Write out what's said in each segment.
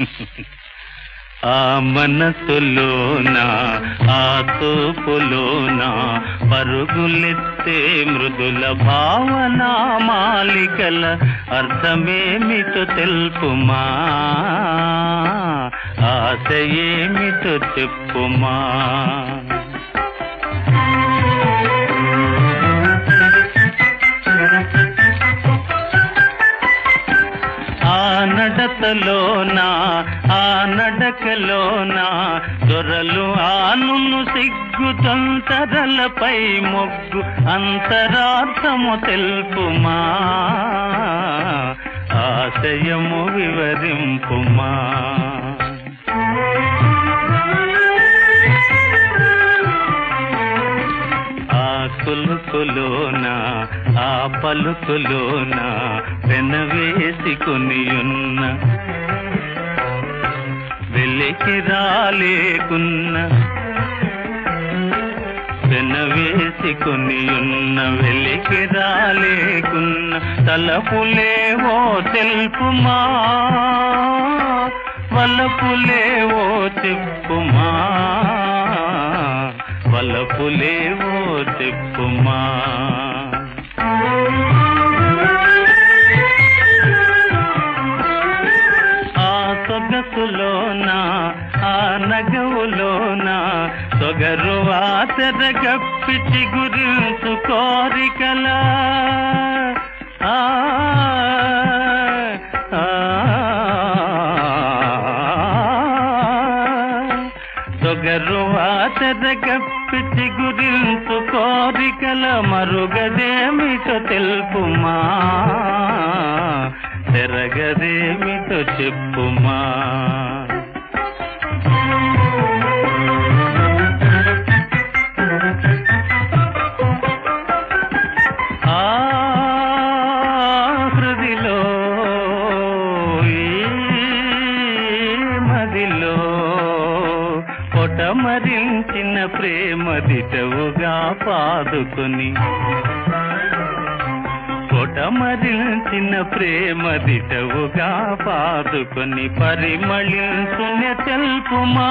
ఆ మనసులోన ఆ తోపులోన పరుగులెత్తే మృదుల భావన మాలికల అర్థమేమిటో తెలుపుమా ఆశ ఏమిటో చెప్పుమా ఆ నడతలోన ఆ నడకలోన దొరలు ఆనును సిగ్గు తొంతరలపై మొగ్గు అంతరార్థము తెలుపుమా ఆశయము వివరింపుమా ఆ కులుకులోన ఆ పలుకులోన వెనవేసుకుని ఉన్న వెలికి రాలేకున్న వెనవేసుకుని ఉన్న వెలికి రాలేకున్న తలపులేవో తెలుపుమా వలపులేవో చెప్పుమా వలపులేవో చెప్పుమా ఆ సొగసులోన ఆ నగవులోన సొగరు ఆచరగప్పిటి గురించు కోరికల ఆ ఆ, సొగరు ఆచరగప్పిటి గురించు కోరికల మరుగదేమిటో తెలుపుమా తెరగదేమిటో చెప్పుమా ఆ హృదిలో ఈ మదిలో పొటమరించిన ప్రేమ దిటవుగా పాదుకొని పొటమరించిన ప్రేమ దిటవుగా పాదుకొని పరిమళించున తెలుపుమా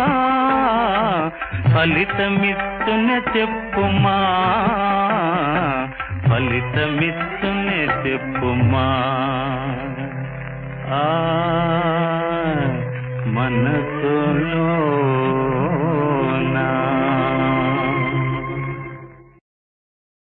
ఫలితమిస్తున చెప్పుమా ఫలితమిస్తున చెప్పుమా ఆ మనసులో